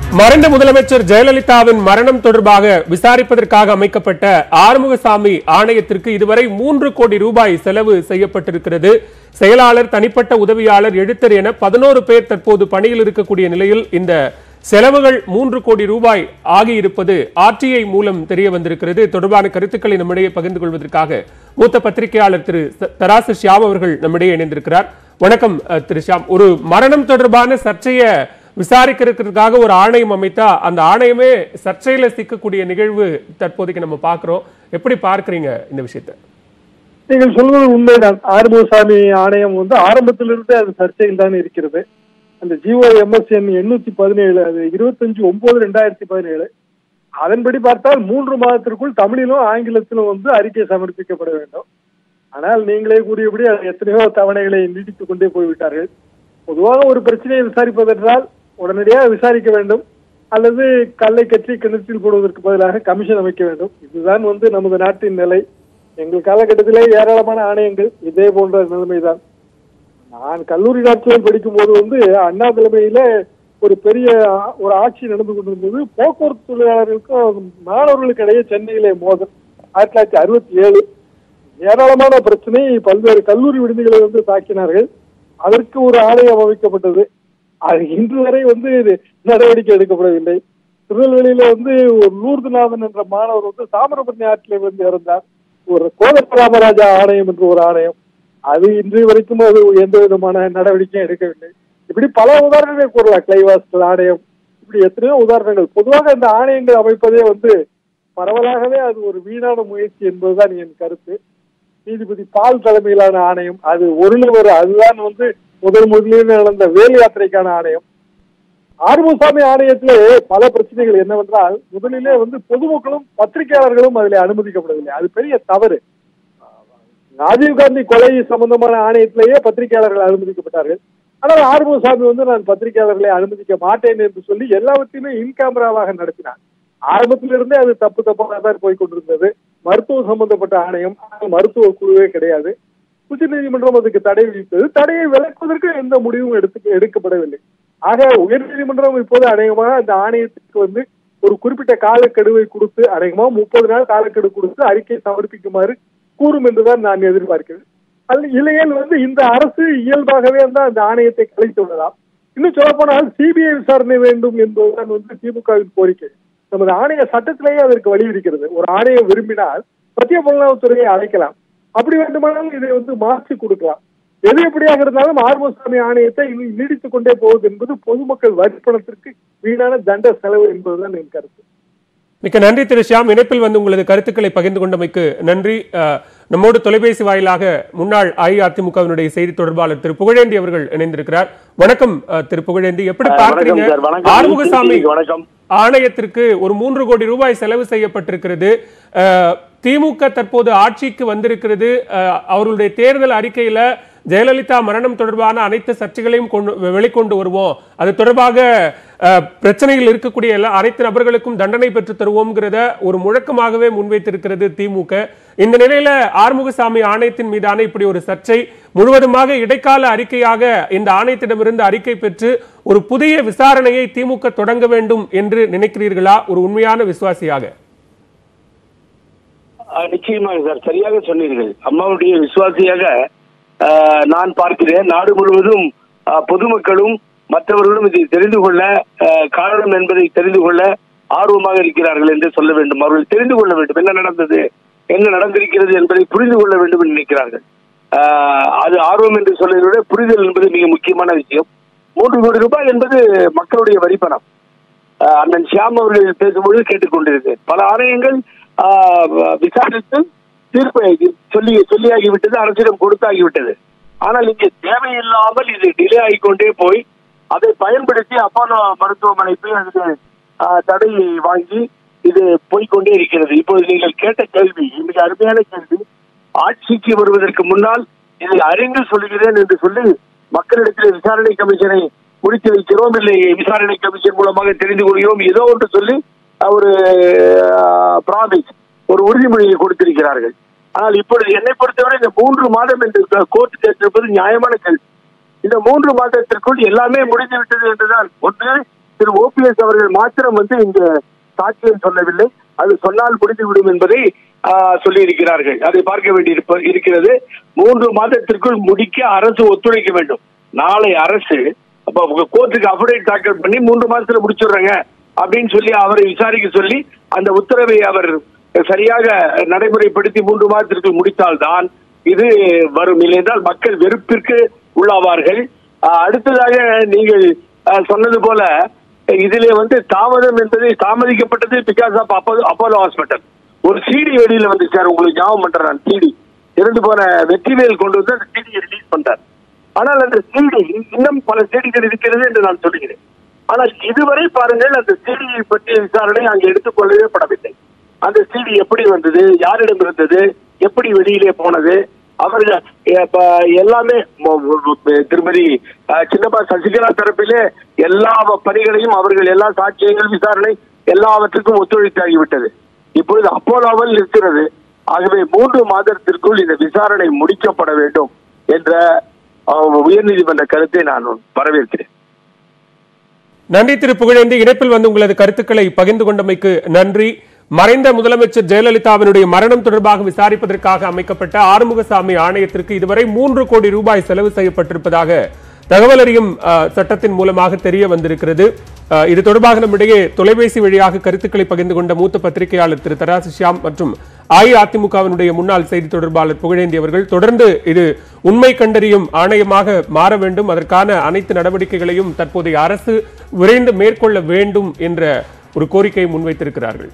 மறைந்த முதலமைச்சர் ஜெயலலிதாவின் மரணம் தொடர்பாக விசாரிப்பதற்காக அமைக்கப்பட்ட ஆறுமுகசாமி ஆணையத்திற்கு இதுவரை மூன்று கோடி ரூபாய் செலவு செய்யப்பட்டிருக்கிறது செயலாளர் தனிப்பட்ட உதவியாளர் எழுத்தர் என பதினோரு பேர் தற்போது பணியில் இருக்கக்கூடிய நிலையில் இந்த செலவுகள் மூன்று கோடி ரூபாய் ஆகியிருப்பது ஆர்டிஐ மூலம் தெரிய வந்திருக்கிறது இது தொடர்பான கருத்துக்களை நம்மிடையே பகிர்ந்து கொள்வதற்காக மூத்த பத்திரிகையாளர் திரு ச- தராசு ஷியாம் அவர்கள் நம்மிடையே இணைந்திருக்கிறார் வணக்கம் அஹ், திரு ஷியாம் ஒரு மரணம் தொடர்பான சர்ச்சையை விசாரிக்கிறதுக்காக ஒரு ஆணையம் அமைத்தா அந்த ஆணையமே சர்ச்சையில சிக்கக்கூடிய நிகழ்வு தற்போதைக்கு நம்ம பார்க்கிறோம் எப்படி பார்க்கறீங்க இந்த விஷயத்தை நீங்கள் சொல்வது உண்மைதான் ஆறுமுகசாமி ஆணையம் வந்து ஆரம்பத்திலிருந்தே அது சர்ச்சையில் தான் இருக்கிறது அந்த ஜிஓ எம்எஸ்என் எண்ணூத்தி பதினேழு அது இருபத்தஞ்சு ஒன்பது ரெண்டாயிரத்தி பதினேழு அதன்படி பார்த்தால் மூன்று மாதத்திற்குள் தமிழிலும் ஆங்கிலத்திலும் வந்து அறிக்கை சமர்ப்பிக்கப்பட வேண்டும் ஆனால் நீங்களே கூறியபடி அது எத்தனையோ தவணைகளை நீட்டித்துக் கொண்டே போய்விட்டார்கள் பொதுவாக ஒரு பிரச்சனையை விசாரிப்பதென்றால் உடனடியாக விசாரிக்க வேண்டும் அல்லது கல்லை கற்றி கிணற்றில் போடுவதற்கு பதிலாக கமிஷன் அமைக்க வேண்டும் இதுதான் வந்து நமது நாட்டின் நிலை எங்கள் காலகட்டத்திலே ஏராளமான ஆணையங்கள் இதே போன்ற நிலைமைதான் நான் கல்லூரி நாட்களில் படிக்கும் போது வந்து அண்ணா தலைமையில ஒரு பெரிய ஆ- ஒரு ஆட்சி நடந்து கொண்டிருந்தது போக்குவரத்து தொழிலாளர்களுக்கும் மாணவர்களுக்கு இடையே சென்னையிலே மோதல் ஆயிரத்தி தொள்ளாயிரத்தி அறுபத்தி ஏழு ஏராளமான பிரச்சனை பல்வேறு கல்லூரி விடுதிகளை வந்து தாக்கினார்கள் அதற்கு ஒரு ஆணையம் அமைக்கப்பட்டது அது இன்று வரை வந்து இது நடவடிக்கை எடுக்கப்படவில்லை திருநெல்வேலியில வந்து ஒரு லூர்துநாதன் என்ற மாணவர் வந்து தாமிரபரணி ஆற்றிலே வந்து இறந்தார் ஒரு கோதப்பராமராஜா ஆணையம் என்று ஒரு ஆணையம் அது இன்று வரைக்கும் அது எந்த விதமான நடவடிக்கையும் எடுக்கவில்லை இப்படி பல உதாரணங்களை கூறலாம் கிளைவாஸ்டர் ஆணையம் இப்படி எத்தனையோ உதாரணங்கள் பொதுவாக இந்த ஆணையங்கள் அமைப்பதே வந்து பரவலாகவே அது ஒரு வீணான முயற்சி என்பதுதான் என் கருத்து நீதிபதி பால் தலைமையிலான ஆணையம் அது ஒரு நபர் அதுதான் வந்து முதல் முதலில் நடந்த வேல் யாத்திரைக்கான ஆணையம் ஆறுமுகசாமி ஆணையத்திலே பல பிரச்சனைகள் என்னவென்றால் முதலிலே வந்து பொதுமக்களும் பத்திரிகையாளர்களும் அதில் அனுமதிக்கப்படவில்லை அது பெரிய தவறு ராஜீவ்காந்தி கொலை சம்பந்தமான ஆணையத்திலேயே பத்திரிகையாளர்கள் அனுமதிக்கப்பட்டார்கள் ஆனால் ஆறுமுகசாமி வந்து நான் பத்திரிகையாளர்களை அனுமதிக்க மாட்டேன் என்று சொல்லி எல்லாவற்றையுமே இன் கேமராவாக நடத்தினார் ஆரம்பத்திலிருந்தே அது தப்பு தப்பாக தான் போய் கொண்டிருந்தது மருத்துவ சம்பந்தப்பட்ட ஆணையம் ஆனால் மருத்துவ குழுவே கிடையாது உச்சநீதிமன்றம் அதுக்கு தடை விதித்தது தடையை விலக்குவதற்கு எந்த முடிவும் எடுத்து எடுக்கப்படவில்லை ஆக உயர்நீதிமன்றம் இப்போது அநேகமாக அந்த ஆணையத்துக்கு வந்து ஒரு குறிப்பிட்ட காலக்கெடுவை கொடுத்து அநேகமாக முப்பது நாள் காலக்கெடு கொடுத்து அறிக்கை சமர்ப்பிக்குமாறு கூறும் என்றுதான் நான் எதிர்பார்க்கிறேன் அல்ல இல்லையேல் வந்து இந்த அரசு இயல்பாகவே தான் அந்த ஆணையத்தை கலைத்து விடலாம் இன்னும் சொல்லப்போனால் சிபிஐ விசாரணை வேண்டும் என்பதுதான் வந்து திமுகவின் கோரிக்கை நமது ஆணைய சட்டத்திலேயே அதற்கு வழி இருக்கிறது ஒரு ஆணையம் விரும்பினால் மத்திய புலனாய்வுத்துறையை அழைக்கலாம் அப்படி வேண்டுமானால் இதை வந்து மாற்றி கொடுக்கலாம் எது எப்படியாக இருந்தாலும் ஆர்வசாமி ஆணையத்தை இன்னும் நீடித்துக் கொண்டே போவது என்பது பொதுமக்கள் வரிப்பணத்திற்கு வீணான தண்ட செலவு என்பதுதான் என் கருத்து மிக்க நன்றி திரு ஷியாம் இணைப்பில் வந்து உங்களது கருத்துக்களை பகிர்ந்து கொண்டமைக்கு நன்றி அஹ், நம்மோடு தொலைபேசி வாயிலாக முன்னாள் அஇஅதிமுகவினுடைய செய்தி தொடர்பாளர் திரு புகழேந்தி அவர்கள் இணைந்திருக்கிறார் வணக்கம் அஹ், திரு புகழேந்தி எப்படி வணக்கம் பார்க்கறீங்க சார் வணக்கம் ஆறுமுகசாமி வணக்கம் ஆணையத்திற்கு ஒரு மூன்று கோடி ரூபாய் செலவு செய்யப்பட்டிருக்கிறது அஹ், திமுக தற்போது ஆட்சிக்கு வந்திருக்கிறது அஹ், அவர்களுடைய தேர்தல் அறிக்கையில ஜெயலலிதா மரணம் தொடர்பான அனைத்து சர்ச்சைகளையும் கொண்டு வெளிக்கொண்டு வருவோம் அது தொடர்பாக அஹ், பிரச்சனையில் இருக்கக்கூடிய எல்லா அனைத்து நபர்களுக்கும் தண்டனை பெற்று தருவோம்ங்கிறத ஒரு முழக்கமாகவே முன்வைத்திருக்கிறது திமுக இந்த நிலையில ஆறுமுகசாமி ஆணையத்தின் மீதான இப்படி ஒரு சர்ச்சை முழுவதுமாக இடைக்கால அறிக்கையாக இந்த ஆணையத்திடமிருந்து அறிக்கை பெற்று ஒரு புதிய விசாரணையை திமுக தொடங்க வேண்டும் என்று நினைக்கிறீர்களா ஒரு உண்மையான விசுவாசியாக அஹ், நிச்சயமாக சார் சரியாக சொன்னீர்கள் அம்மாவுடைய விசுவாசியாக அஹ், நான் பார்க்கிறேன் நாடு முழுவதும் அஹ், பொதுமக்களும் மற்றவர்களும் இதை தெரிந்து கொள்ள அஹ், காரணம் என்பதை தெரிந்து கொள்ள ஆர்வமாக இருக்கிறார்கள் என்று சொல்ல வேண்டும் அவர்கள் தெரிந்து கொள்ள வேண்டும் என்ன நடந்தது என்ன நடந்திருக்கிறது என்பதை புரிந்து கொள்ள வேண்டும் என்று நினைக்கிறார்கள் அஹ், அது ஆர்வம் என்று சொல்வதை விட புரிதல் என்பது மிக முக்கியமான விஷயம் மூன்று கோடி ரூபாய் என்பது மக்களுடைய வரிப்பணம் ஆஹ் அண்ணன் ஷியாம் அவர்கள் பேசும்பொழுது கேட்டுக்கொண்டிருந்தேன் பல ஆணையங்கள் ஆஹ் விசாரித்து தீர்ப்பு சொல்லி சொல்லியாகிவிட்டது அரசிடம் கொடுத்தாகிவிட்டது ஆனால் இங்கே தேவையில்லாமல் இது டிலே ஆகிக்கொண்டே போய் அதை பயன்படுத்தி அப்போலோ மருத்துவமனை போய் அதுக்கு ஆஹ் தடை வாங்கி இது போய்க்கொண்டே இருக்கிறது இப்போது நீங்கள் கேட்ட கேள்வி மிக அருமையான கேள்வி ஆட்சிக்கு வருவதற்கு முன்னால் இதை அறிந்து சொல்கிறேன் என்று சொல்லி மக்களிடத்தில் விசாரணை கமிஷனை முடித்து வைக்கிறோம் இல்லை விசாரணை கமிஷன் மூலமாக தெரிந்து கொள்கிறோம் ஏதோ ஒன்று சொல்லி அஹ், ஒரு பிராமிஸ் ஒரு உறுதிமொழியை கொடுத்திருக்கிறார்கள் ஆனால் இப்பொழுது என்னை பொறுத்தவரை இந்த மூன்று மாதம் என்று கோர்ட் கேட்டிருப்பது நியாயமான கேள்வி இந்த மூன்று மாதத்திற்குள் எல்லாமே முடிந்து விட்டது என்றுதான் ஒன்று திரு ஓபிஎஸ் அவர்கள் மாத்திரம் வந்து இங்க சாட்சியம் சொல்லவில்லை அது சொன்னால் முடிந்துவிடும் என்பதை ஆஹ், சொல்லியிருக்கிறார்கள் அதை பார்க்க வேண்டி இருக்கிறது மூன்று மாதத்திற்குள் முடிக்க அரசு ஒத்துழைக்க வேண்டும் நாளை அரசு அப்ப கோர்ட்டுக்கு அஃபிடேட் தாக்கல் பண்ணி மூன்று மாசத்துல முடிச்சிடுறாங்க அப்படின்னு சொல்லி அவரை விசாரிக்க சொல்லி அந்த உத்தரவை அவர் சரியாக நடைமுறைப்படுத்தி மூன்று மாதத்திற்குள் முடித்தால்தான் இது வரும் இல்லையென்றால் மக்கள் வெறுப்பிற்கு உள்ளாவார்கள் ஆஹ், அடுத்ததாக நீங்கள் ஆஹ், சொன்னது போல இதிலே வந்து தாமதம் என்பது தாமதிக்கப்பட்டது பிகாஸ் ஆஃப் அப்போ அப்போலோ ஹாஸ்பிட்டல் ஒரு சிடி வெளியில வந்து சார் உங்களுக்கு ஞாபகம் பண்றேன் நான் சிடி இறந்து போன வெற்றிவேல் கொண்டு வந்து அந்த சிடியை ரிலீஸ் பண்றார் ஆனால் அந்த சிடி இன்னும் பல சிடிகள் இருக்கிறது என்று நான் சொல்லுகிறேன் ஆனால் இதுவரை பாருங்கள் அந்த சிடியை பற்றிய விசாரணை அங்கே எடுத்துக்கொள்ளவே படவில்லை அந்த சிடி எப்படி வந்தது யாரிடம் இருந்தது எப்படி வெளியிலே போனது அவர்கள் இப்ப எல்லாமே மொ- மொ- திருமதி அஹ், சின்னப்பா சசிகலா தரப்பிலே எல்லா பணிகளையும் அவர்கள் எல்லா சாட்சியங்கள் விசாரணை எல்லாவற்றுக்கும் ஒத்துழைத்தாகிவிட்டது இப்பொழுது அப்போலோவில் இருக்கிறது ஆகவே மூன்று மாதத்திற்குள் இந்த விசாரணை முடிக்கப்பட வேண்டும் என்ற அஹ், உயர்நீதிமன்ற கருத்தை நான் வரவேற்கிறேன் நன்றி திரு புகழேந்தி இணைப்பில் வந்து உங்களது கருத்துக்களை பகிர்ந்து கொண்டமைக்கு நன்றி மறைந்த முதலமைச்சர் ஜெயலலிதாவினுடைய மரணம் தொடர்பாக விசாரிப்பதற்காக அமைக்கப்பட்ட ஆறுமுகசாமி ஆணையத்திற்கு இதுவரை மூன்று கோடி ரூபாய் செலவு செய்யப்பட்டிருப்பதாக தகவல் அறியும் அஹ், சட்டத்தின் மூலமாக தெரிய வந்திருக்கிறது அஹ், இது தொடர்பாக நம்மிடையே தொலைபேசி வழியாக கருத்துக்களை பகிர்ந்து கொண்ட மூத்த பத்திரிகையாளர் திரு தராசு ஷியாம் மற்றும் அஇஅதிமுகவினுடைய முன்னாள் செய்தி தொடர்பாளர் புகழேந்தி அவர்கள் தொடர்ந்து இது உண்மை கண்டறியும் ஆணையமாக மாற வேண்டும் அதற்கான அனைத்து நடவடிக்கைகளையும் தற்போதைய அரசு விரைந்து மேற்கொள்ள வேண்டும் என்ற ஒரு கோரிக்கையை முன்வைத்திருக்கிறார்கள்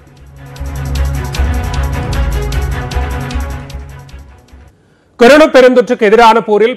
கொரோனா பெருந்தொற்றுக்கு எதிரான போரில்